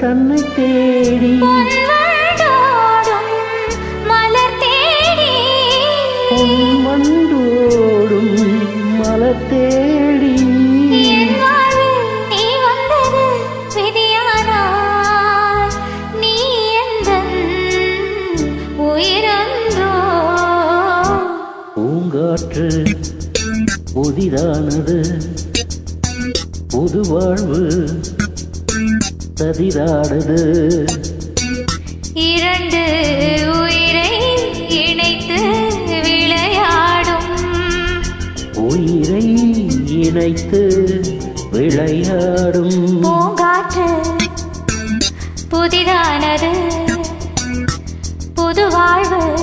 தன்னை தேடி பொன்வண்டோடும் மலர் தேடி வண்டோடும் மலர் தேடி என் வாழ்வில் நீ வந்தது விதியானாய். நீ எந்தன் உயிரன்றோ. பூங்காற்று புதிதானது புது வாழ்வு சதிராடுது இரண்டு உயிரை இணைத்து விளையாடும் உயிரை இணைத்து விளையாடும் பூங்காற்று புதிதானது புது வாழ்வு